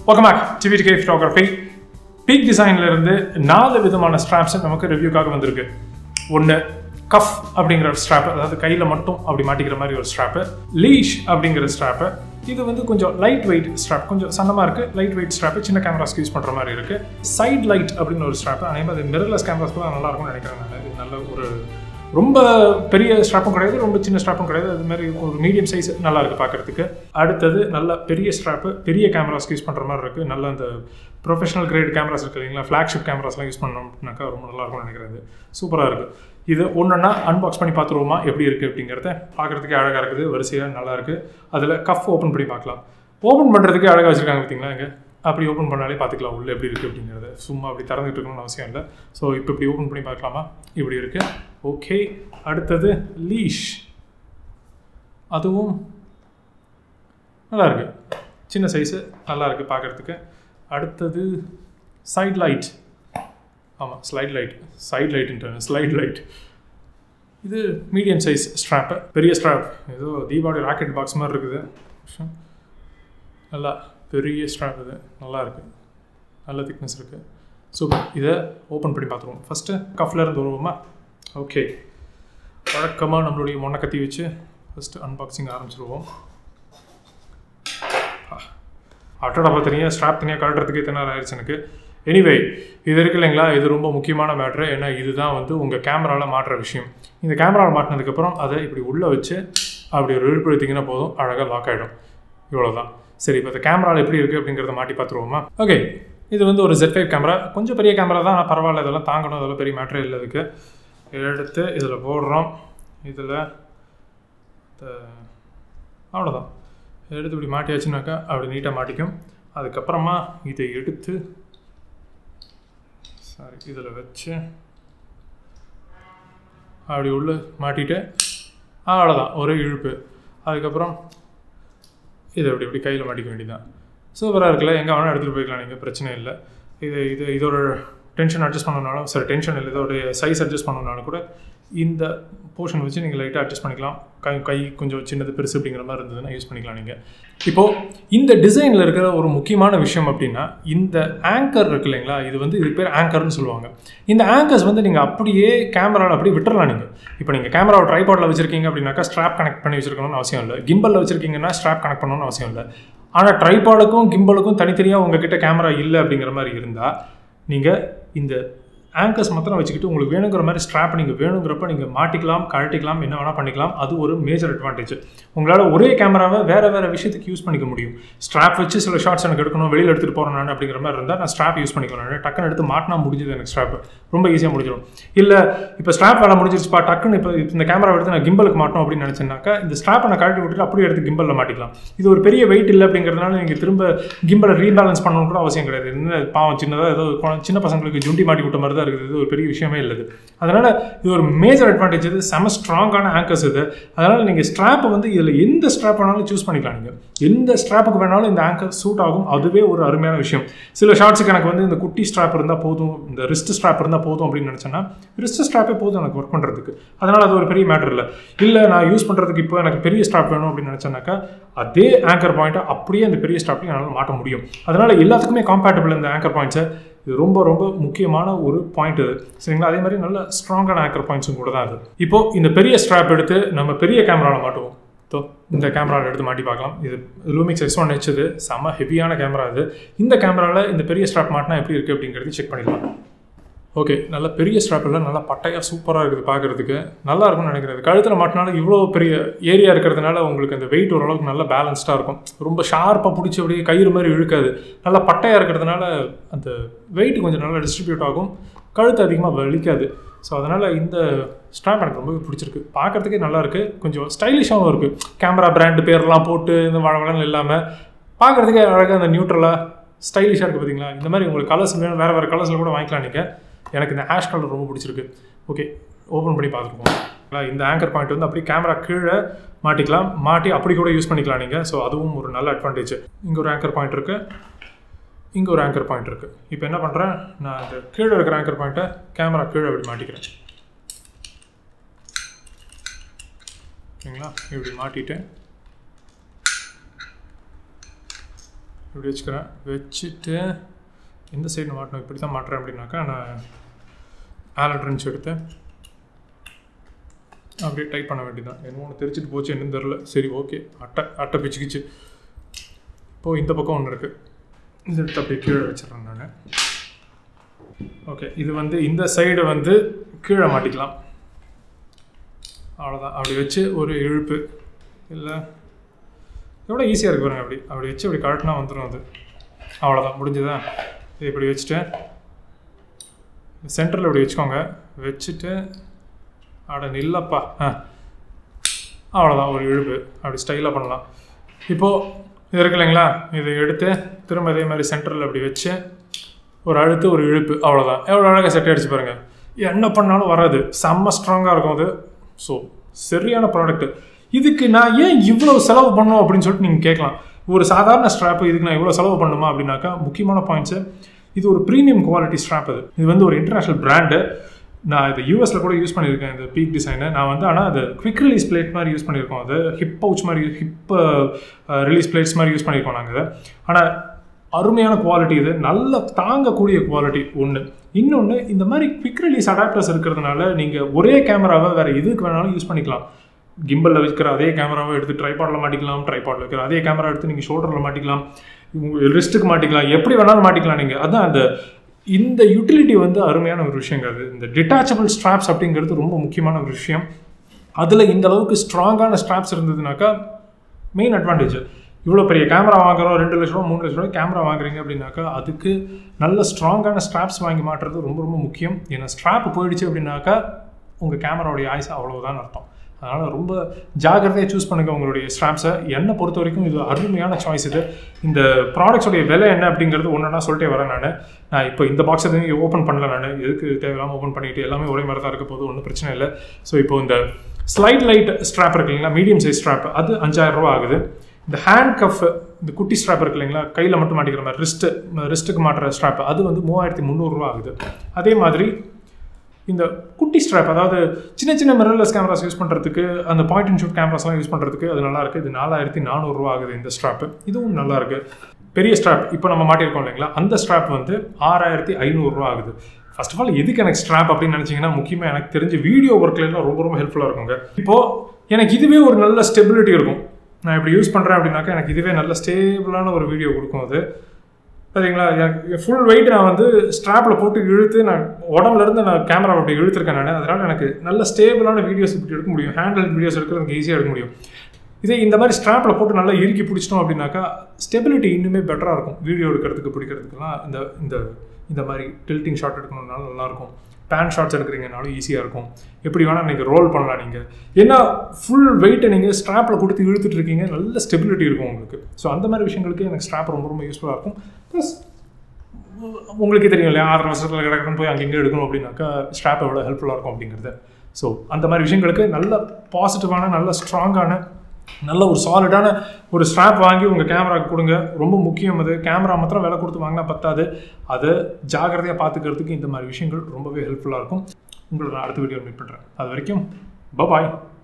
welcome back டிவிடிகே photography peak டிசைன்ல இருந்து நாலு விதமான ஸ்ட்ராப்ஸ் நமக்கு ரிவ்யூக்காக வந்திருக்கு ஒன்று கஃப் அப்படிங்கிற ஒரு ஸ்ட்ராப் அதாவது கையில் மட்டும் அப்படி மாட்டிக்கிற மாதிரி ஒரு ஸ்ட்ராப்பு லீஷ் அப்படிங்கிற ஸ்ட்ராப்பு இது வந்து கொஞ்சம் லைட் வெயிட் ஸ்ட்ராப் கொஞ்சம் சன்னமாக இருக்குது லைட் வெயிட் ஸ்ட்ராப்பு சின்ன கேமராஸ்க்கு யூஸ் பண்ணுற மாதிரி இருக்குது சைட் லைட் அப்படின்னு ஒரு ஸ்ட்ராப்பு அதே மாதிரி மிரர்லெஸ் கேமராஸ்க்குலாம் நல்லா இருக்கும்னு நினைக்கிறேன் நான் இது நல்ல ஒரு ரொம்ப பெரிய ஸ்ட்ராப்பும் கிடையாது ரொம்ப சின்ன ஸ்ட்ராப்பும் கிடையாது அது மாதிரி ஒரு மீடியம் சைஸ் நல்லா இருக்குது பார்க்குறதுக்கு அடுத்தது நல்ல பெரிய ஸ்ட்ராப்பு பெரிய கேமராஸ்க்கு யூஸ் பண்ணுற மாதிரி இருக்குது நல்ல அந்த ப்ரொஃபஷனல் கிரேட் கேமராஸ் இருக்குது இல்லைங்களா ஃப்ளாக்ஷிப் கேமராஸ்லாம் யூஸ் பண்ணோம்னாக்கா ரொம்ப நல்லா இருக்கும்னு நினைக்கிறது சூப்பராக இருக்குது இது ஒன்றுன்னா அன்பாக்ஸ் பண்ணி பார்த்துருவோமா எப்படி இருக்குது அப்படிங்கிறத பார்க்குறதுக்கே அழகாக இருக்குது வரிசையாக நல்லா இருக்குது அதில் கஃப் ஓப்பன் பண்ணி பார்க்கலாம் ஓப்பன் பண்ணுறதுக்கு அழகாக வச்சுருக்காங்க பார்த்தீங்களா இங்கே அப்படி ஓப்பன் பண்ணாலே பார்த்துக்கலாம் உள்ளே எப்படி இருக்குது அப்படிங்கிறத சும்மா அப்படி திறந்துட்டு இருக்கணும்னு அவசியம் இல்லை ஸோ இப்போ இப்படி ஓப்பன் பண்ணி பார்க்கலாமா இப்படி இருக்குது ஓகே அடுத்தது லீஷ் அதுவும் நல்லா இருக்கு சின்ன சைஸு நல்லா இருக்குது பார்க்குறதுக்கு அடுத்தது சைட் லைட் ஆமாம் ஸ்லைட் லைட் சைட் லைட்டுன்ட்டு ஸ்லைட் லைட் இது மீடியம் சைஸ் ஸ்ட்ராப்பு பெரிய ஸ்ட்ராப் ஏதோ தீபாவளி ராக்கெட் பாக்ஸ் மாதிரி இருக்குது நல்லா பெரிய ஸ்ட்ராப் இது நல்லா இருக்குது நல்ல திக்னஸ் இருக்குது சூப்பர் இதை ஓப்பன் பண்ணி பார்த்துருவோம் ஃபஸ்ட்டு கஃப்ல இருந்து வருவோமா ஓகே வழக்கமாக நம்மளுடைய மொன்னை கத்தி வச்சு ஃபஸ்ட்டு அன்பாக்சிங் ஆரம்பிச்சிருவோம் அட்டோட தனியாக ஸ்ட்ராப் தனியாக கழட்டுறதுக்கு இத்தனை நேரம் ஆயிடுச்சு எனக்கு எனிவே இது இருக்கு இல்லைங்களா இது ரொம்ப முக்கியமான மேட்ரு ஏன்னா இதுதான் வந்து உங்கள் கேமராவில் மாட்டுற விஷயம் இந்த கேமராவில் மாட்டினதுக்கப்புறம் அதை இப்படி உள்ளே வச்சு அப்படி ஒரு இழுப்படுத்திங்கன்னா போதும் அழகாக லாக் ஆகிடும் இவ்வளோதான் சரி இப்போ இந்த கேமராவில் எப்படி இருக்குது அப்படிங்கிறத மாட்டி பார்த்துருவோமா ஓகே இது வந்து ஒரு ஜெட் ஃபைவ் கேமரா கொஞ்சம் பெரிய கேமரா தான் ஆனால் பரவாயில்ல இதெல்லாம் தாங்கணும் இதெல்லாம் பெரிய மேட்ரே இல்லை இதுக்கு எடுத்து இதில் போடுறோம் இதில் அவ்வளோதான் எடுத்து இப்படி மாட்டியாச்சுனாக்கா அப்படி நீட்டாக மாட்டிக்கும் அதுக்கப்புறமா இதை எடுத்து சாரி இதில் வச்சு அப்படி உள்ள மாட்டிட்டு அவ்வளோதான் ஒரே இழுப்பு அதுக்கப்புறம் இதை இப்படி இப்படி கையில் மாட்டிக்க வேண்டியதான் சூப்பராக இருக்குல்ல எங்கே வேணால் எடுத்துகிட்டு போய்க்கலாம் நீங்கள் பிரச்சனை இல்லை இது இது இதோட டென்ஷன் அட்ஜஸ்ட் பண்ணணுனாலும் சரி டென்ஷன் இல்லை இதோடைய சைஸ் அட்ஜஸ்ட் பண்ணணுனாலும் கூட இந்த போர்ஷன் வச்சு நீங்கள் லைட்டாக அட்ஜஸ்ட் பண்ணிக்கலாம் கை கை கொஞ்சம் சின்னது பெருசு அப்படிங்கிற மாதிரி இருந்ததுன்னா யூஸ் பண்ணிக்கலாம் நீங்கள் இப்போது இந்த டிசைனில் இருக்கிற ஒரு முக்கியமான விஷயம் அப்படின்னா இந்த ஆங்கர் இருக்கு இல்லைங்களா இது வந்து இது பேர் ஆங்கர்னு சொல்லுவாங்க இந்த ஆங்கர்ஸ் வந்து நீங்கள் அப்படியே கேமராவில் அப்படியே விட்டுறலாம் நீங்கள் இப்போ நீங்கள் கேமராவை ட்ரைபாடில் வச்சிருக்கீங்க அப்படின்னாக்கா ஸ்ட்ராப் கனெக்ட் பண்ணி வச்சிருக்கணும்னு அவசியம் இல்லை கிம்பலில் வச்சிருக்கீங்கன்னா ஸ்ட்ராப் கனெக்ட் பண்ணணும்னு அவசியம் இல்லை ஆனால் ட்ரைபாடுக்கும் கிம்பலுக்கும் தனித்தனியாக உங்ககிட்ட கேமரா இல்லை அப்படிங்கிற மாதிரி இருந்தால் நீங்கள் இந்த ஆங்கர்ஸ் மாத்திரம் வச்சுக்கிட்டு உங்களுக்கு வேணுங்கிற மாதிரி ஸ்ட்ராப் நீங்கள் வேணுங்கிறப்ப நீங்கள் மாட்டிக்கலாம் கழட்டிக்கலாம் என்ன வேணால் பண்ணிக்கலாம் அது ஒரு மேஜர் அட்வான்டேஜ் உங்களால் ஒரே கேமராவை வேறு வேறு விஷயத்துக்கு யூஸ் பண்ணிக்க முடியும் ஸ்ட்ராப் வச்சு சில ஷார்ட்ஸ் எனக்கு எடுக்கணும் வெளியில் எடுத்துகிட்டு போகிறேன் நான் அப்படிங்கிற மாதிரி இருந்தால் நான் ஸ்ட்ராப் யூஸ் பண்ணிக்கலாம் டக்குன்னு எடுத்து மாட்டினா முடிஞ்சது எனக்கு ஸ்ட்ராப் ரொம்ப ஈஸியாக முடிஞ்சிடும் இல்லை இப்போ ஸ்ட்ராப் வேலை முடிஞ்சிருச்சுப்பா டக்குன்னு இப்போ இந்த கேமரா எடுத்து நான் கிம்பலுக்கு மாட்டோம் அப்படின்னு நினச்சேன்னாக்கா இந்த ஸ்ட்ராப்பை நான் கழட்டி விட்டுட்டு அப்படியே எடுத்து கிம்பலில் மாட்டிக்கலாம் இது ஒரு பெரிய வெயிட் இல்லை அப்படிங்கிறதுனால நீங்கள் திரும்ப கிம்பலை ரீபேலன்ஸ் பண்ணணும் கூட அவசியம் கிடையாது என்ன பாவம் சின்னதாக ஏதோ சின்ன பசங்களுக்கு ஜுண்டி மாட்டி விட்ட மாதிரி தான் இருக்குது இது ஒரு பெரிய விஷயமே இல்லை அதனால் இது ஒரு மேஜர் அட்வான்டேஜ் இது செம ஸ்ட்ராங்கான ஆங்கர்ஸ் இது அதனால் நீங்கள் ஸ்ட்ராப்பை வந்து இதில் எந்த ஸ்ட்ராப் வேணாலும் சூஸ் பண்ணிக்கலாம் நீங்கள் எந்த ஸ்ட்ராப்புக்கு வேணாலும் இந்த ஆங்கர் சூட் ஆகும் அதுவே ஒரு அருமையான விஷயம் சில ஷார்ட்ஸுக்கு எனக்கு வந்து இந்த குட்டி ஸ்ட்ராப் இருந்தால் போதும் இந்த ரிஸ்ட் ஸ்ட்ராப் இருந்தால் போதும் அப்படின்னு நினச்சேன்னா ரிஸ்ட் ஸ்ட்ராப்பே போதும் எனக்கு ஒர்க் பண்ணுறதுக்கு அதனால் அது ஒரு பெரிய மேட்டர் இல்லை இல்லை நான் யூஸ் பண்ணுறதுக்கு இப்போ எனக்கு பெரிய ஸ்ட்ராப் வேணும் அப்படின்னு நினச்சேன்னாக்கா அதே ஆங்கர் பாயிண்ட்டை அப்படியே அந்த பெரிய ஸ்ட்ராப்லையும் என்னால் மாட்ட முடியும் அதனால் எல்லாத்துக்குமே காம்பேட்டபிள் இந்த ஆங்கர் பாயிண்ட்ஸை இது ரொம்ப ரொம்ப முக்கியமான ஒரு பாயிண்ட் இது சரிங்களா அதே மாதிரி நல்ல ஸ்ட்ராங்கான ஆங்கர் பாயிண்ட்ஸும் கூட தான் அது இப்போ இந்த பெரிய ஸ்ட்ராப் எடுத்து நம்ம பெரிய கேமராவில் மாட்டுவோம் ஸோ இந்த கேமராவில் எடுத்து மாட்டி பார்க்கலாம் இது லூமிக்ஸ் எக்ஸ் ஒன் ஹெச் இது செம்ம ஹெவியான கேமரா இது இந்த கேமராவில் இந்த பெரிய ஸ்ட்ராப் மாட்டினா எப்படி இருக்குது அப்படிங்கிறது செக் பண்ணிடலாம் ஓகே நல்ல பெரிய ஸ்ட்ராப் இல்லை நல்லா பட்டையாக சூப்பராக இருக்குது பார்க்குறதுக்கு நல்லா இருக்கும்னு நினைக்கிறது கழுத்தில் மாட்டினாலும் இவ்வளோ பெரிய ஏரியா இருக்கிறதுனால உங்களுக்கு அந்த வெயிட் ஓரளவுக்கு நல்லா பேலன்ஸ்டாக இருக்கும் ரொம்ப ஷார்ப்பாக பிடிச்சி அப்படியே கயிறு மாதிரி இழுக்காது நல்லா பட்டையாக இருக்கிறதுனால அந்த வெயிட் கொஞ்சம் நல்லா டிஸ்ட்ரிபியூட் ஆகும் கழுத்து அதிகமாக வலிக்காது ஸோ அதனால் இந்த ஸ்ட்ராப் எனக்கு ரொம்ப பிடிச்சிருக்கு பார்க்குறதுக்கே நல்லா இருக்குது கொஞ்சம் ஸ்டைலிஷாகவும் இருக்குது கேமரா பிராண்டு பேர்லாம் போட்டு இந்த வளவளன்னு இல்லாமல் பார்க்குறதுக்கே அழகாக அந்த நியூட்ரலாக ஸ்டைலிஷாக இருக்குது பார்த்தீங்களா இந்த மாதிரி உங்களுக்கு கலர்ஸ் வேணும் வேறு வேறு கலர்ஸில் கூட வாங்கிக்கலாம் நீங்கள் எனக்கு இந்த ஆஷ் கலர் ரொம்ப பிடிச்சிருக்கு ஓகே ஓப்பன் பண்ணி பார்த்துருக்கோம் இந்த ஆங்கர் பாயிண்ட் வந்து அப்படியே கேமரா கீழே மாட்டிக்கலாம் மாட்டி அப்படி கூட யூஸ் பண்ணிக்கலாம் நீங்கள் ஸோ அதுவும் ஒரு நல்ல அட்வான்டேஜ் இங்கே ஒரு ஆங்கர் பாயிண்ட் இருக்குது இங்கே ஒரு ஆங்கர் பாயிண்ட் இருக்குது இப்போ என்ன பண்ணுறேன் நான் இந்த கீழே இருக்கிற ஆங்கர் பாயிண்ட்டை கேமரா கீழே அப்படி மாட்டிக்கிறேன் ஓகேங்களா இப்படி மாட்டிட்டு இப்படி வச்சுக்கிறேன் வச்சுட்டு எந்த சைடு மாட்டணும் இப்படி தான் மாட்டுறேன் அப்படின்னாக்கா நான் ஆலட் ரெஞ்ச் எடுத்து அப்படியே டைப் பண்ண வேண்டியதான் என்ன ஒன்று தெரிச்சிட்டு போச்சு என்னன்னு தெரில சரி ஓகே அட்டை அட்டை பிச்சுக்கிச்சு இப்போது இந்த பக்கம் ஒன்று இருக்குது இது எடுத்து அப்படியே கீழே வச்சிடறேன் நான் ஓகே இது வந்து இந்த சைடு வந்து கீழே மாட்டிக்கலாம் அவ்வளோதான் அப்படி வச்சு ஒரு இழுப்பு இல்லை எவ்வளோ ஈஸியாக இருக்கு பாருங்க அப்படி அப்படி வச்சு அப்படி கரெக்டாக வந்துடும் அது அவ்வளோதான் முடிஞ்சுதா இது இப்படி வச்சுட்டேன் சென்டரில் இப்படி வச்சுக்கோங்க வச்சுட்டு அட நில்லப்பா ஆ அவ்வளோதான் ஒரு இழுப்பு அப்படி ஸ்டைலாக பண்ணலாம் இப்போது இது இருக்கு இல்லைங்களா இதை எடுத்து திரும்ப இதே மாதிரி சென்டரில் அப்படி வச்சு ஒரு அழுத்து ஒரு இழுப்பு அவ்வளோதான் எவ்வளோ அழகாக செட் அடிச்சு பாருங்கள் என்ன பண்ணாலும் வராது செம்ம ஸ்ட்ராங்காக இருக்கும் அது ஸோ சரியான ப்ராடக்ட்டு இதுக்கு நான் ஏன் இவ்வளோ செலவு பண்ணணும் அப்படின்னு சொல்லிட்டு நீங்கள் கேட்கலாம் ஒரு சாதாரண ஸ்ட்ராப்பு இதுக்கு நான் இவ்வளோ செலவு பண்ணுமா அப்படின்னாக்கா முக்கியமான பாயிண்ட்ஸு இது ஒரு ப்ரீமியம் குவாலிட்டி ஸ்ட்ராப் அது இது வந்து ஒரு இன்டர்நேஷ்னல் பிராண்டு நான் இது யூஎஸில் கூட யூஸ் பண்ணியிருக்கேன் இந்த பீக் டிசைனை நான் வந்து ஆனால் அது குவிக் ரிலீஸ் பிளேட் மாதிரி யூஸ் பண்ணியிருக்கோம் அது ஹிப் பவுச் மாதிரி ஹிப் ரிலீஸ் பிளேட்ஸ் மாதிரி யூஸ் பண்ணியிருக்கோம் நாங்கள் இதை ஆனால் அருமையான குவாலிட்டி இது நல்ல தாங்கக்கூடிய குவாலிட்டி ஒன்று இன்னொன்று இந்த மாதிரி குவிக் ரிலீஸ் அடாப்டர்ஸ் இருக்கிறதுனால நீங்கள் ஒரே கேமராவை வேறு எதுக்கு வேணாலும் யூஸ் பண்ணிக்கலாம் கிம்பலில் வைக்கிற அதே கேமராவை எடுத்து ட்ரைபாடில் மாட்டிக்கலாம் ட்ரைபாடில் வைக்கிற அதே கேமரா எடுத்து நீங்கள் ஷோல்டரில் மாட்டிக்கலாம் ரிஸ்ட்டுக்கு மாட்டிக்கலாம் எப்படி வேணாலும் மாட்டிக்கலாம் நீங்கள் அதான் அந்த இந்த யூட்டிலிட்டி வந்து அருமையான ஒரு விஷயங்க அது இந்த டிட்டாச்சபிள் ஸ்ட்ராப்ஸ் அப்படிங்கிறது ரொம்ப முக்கியமான ஒரு விஷயம் அதில் இந்த அளவுக்கு ஸ்ட்ராங்கான ஸ்ட்ராப்ஸ் இருந்ததுனாக்கா மெயின் அட்வான்டேஜ் இவ்வளோ பெரிய கேமரா வாங்குறோம் ரெண்டு லட்ச ரூபா மூணு லட்ச ரூபா கேமரா வாங்குறீங்க அப்படின்னாக்கா அதுக்கு நல்ல ஸ்ட்ராங்கான ஸ்ட்ராப்ஸ் வாங்கி மாட்டுறது ரொம்ப ரொம்ப முக்கியம் ஏன்னா ஸ்ட்ராப் போயிடுச்சு அப்படின்னாக்கா உங்கள் கேமராவுடைய ஆயுசு அவ்வளவுதான் அர்த்தம் அதனால் ரொம்ப ஜாகிரதையாக சூஸ் பண்ணுங்கள் உங்களுடைய ஸ்ட்ராப்ஸை என்னை பொறுத்த வரைக்கும் இது அருமையான சாய்ஸ் இது இந்த ப்ராடக்ட்ஸோடைய விலை என்ன அப்படிங்கிறது ஒன்றா சொல்லிட்டே வரேன் நான் நான் இப்போ இந்த பாக்ஸ் எதுவும் ஓப்பன் பண்ணல நான் எதுக்கு தேவையில்லாமல் ஓப்பன் பண்ணிட்டு எல்லாமே ஒரே மாதிரி தான் இருக்க போது ஒன்றும் பிரச்சனை இல்லை ஸோ இப்போ இந்த ஸ்லைட் லைட் ஸ்ட்ராப் இருக்கு இல்லைங்களா மீடியம் சைஸ் ஸ்ட்ராப் அது அஞ்சாயிரம் ரூபா ஆகுது இந்த ஹேண்ட் கஃப் இந்த குட்டி ஸ்ட்ராப் இருக்கு இல்லைங்களா கையில் மட்டும் மாட்டிக்கிற மாதிரி ரிஸ்ட்டு ரிஸ்ட்டுக்கு மாட்டுற ஸ்ட்ராப் அது வந்து மூவாயிரத்தி முந்நூறுரூவா ஆகுது அதே மாதிரி இந்த குட்டி ஸ்ட்ராப் அதாவது சின்ன சின்ன மிரர்லெஸ் கேமராஸ் யூஸ் பண்ணுறதுக்கு அந்த பாயிண்ட் அண்ட் ஷூட் கேமராஸ்லாம் யூஸ் பண்ணுறதுக்கு அது நல்லா இருக்குது இது நாலாயிரத்தி நானூறுரூவா ஆகுது இந்த ஸ்ட்ராப்பு இதுவும் நல்லா இருக்கு பெரிய ஸ்ட்ராப் இப்போ நம்ம மாட்டியிருக்கோம் இல்லைங்களா அந்த ஸ்ட்ராப் வந்து ஆறாயிரத்தி ஐநூறுரூவா ஆகுது ஃபர்ஸ்ட் ஆஃப் ஆல் எதுக்கு எனக்கு ஸ்ட்ராப் அப்படின்னு நினச்சிங்கன்னா முக்கியமாக எனக்கு தெரிஞ்ச வீடியோ ஒர்க்ல எல்லாம் ரொம்ப ரொம்ப ஹெல்ப்ஃபுல்லாக இருக்குங்க இப்போது எனக்கு இதுவே ஒரு நல்ல ஸ்டெபிலிட்டி இருக்கும் நான் இப்படி யூஸ் பண்ணுறேன் அப்படின்னாக்கா எனக்கு இதுவே நல்ல ஸ்டேபிளான ஒரு வீடியோ கொடுக்கும் அது சரிங்களா எனக்கு ஃபுல் வெயிட் நான் வந்து ஸ்ட்ராப்பில் போட்டு இழுத்து நான் உடம்புல இருந்து நான் கேமரா அப்படி இழுத்துருக்கேன் நான் அதனால் எனக்கு நல்ல ஸ்டேபிளான வீடியோஸ் இப்படி எடுக்க முடியும் ஹேண்டில் வீடியோஸ் எடுக்கிறது எனக்கு ஈஸியாக எடுக்க முடியும் இதே இந்த மாதிரி ஸ்ட்ராப்பில் போட்டு நல்லா இறுக்கி பிடிச்சிட்டோம் அப்படின்னாக்கா ஸ்டெபிலிட்டி இன்னுமே பெட்டராக இருக்கும் வீடியோ எடுக்கிறதுக்கு பிடிக்கிறதுக்குலாம் இந்த இந்த இந்த மாதிரி டில்ட்டிங் ஷாட் எடுக்கணும்னாலும் நல்லாயிருக்கும் பேன் ஷாட்ஸ் எடுக்கிறீங்கனாலும் ஈஸியாக இருக்கும் எப்படி வேணால் நீங்கள் ரோல் பண்ணலாம் நீங்கள் ஏன்னா ஃபுல் வெயிட்டை நீங்கள் ஸ்ட்ராப்பில் கொடுத்து இழுத்துட்டு இருக்கீங்க நல்ல ஸ்டெபிலிட்டி இருக்கும் உங்களுக்கு ஸோ அந்த மாதிரி விஷயங்களுக்கு எனக்கு ஸ்ட்ராப் ரொம்ப ரொம்ப யூஸ்ஃபுல்லாக இருக்கும் ப்ளஸ் உங்களுக்கே தெரியும் இல்லையா ஆறு வருஷத்தில் கிடக்கணும் போய் அங்கங்கே எடுக்கணும் அப்படின்னாக்கா ஸ்ட்ராப் எவ்வளோ ஹெல்ப்ஃபுல்லாக இருக்கும் அப்படிங்கிறது ஸோ அந்த மாதிரி விஷயங்களுக்கு நல்ல பாசிட்டிவான நல்ல ஸ்ட்ராங்கான நல்ல ஒரு சாலிடான ஒரு ஸ்ட்ராப் வாங்கி உங்கள் கேமராக்கு கொடுங்க ரொம்ப முக்கியம் அது கேமரா மாத்திரம் விலை கொடுத்து வாங்கினா பத்தாது அதை ஜாகிரதையாக பார்த்துக்கிறதுக்கு இந்த மாதிரி விஷயங்கள் ரொம்பவே ஹெல்ப்ஃபுல்லாக இருக்கும் உங்களை நான் அடுத்த வீடியோ மீட் பண்ணுறேன் அது வரைக்கும் பாய்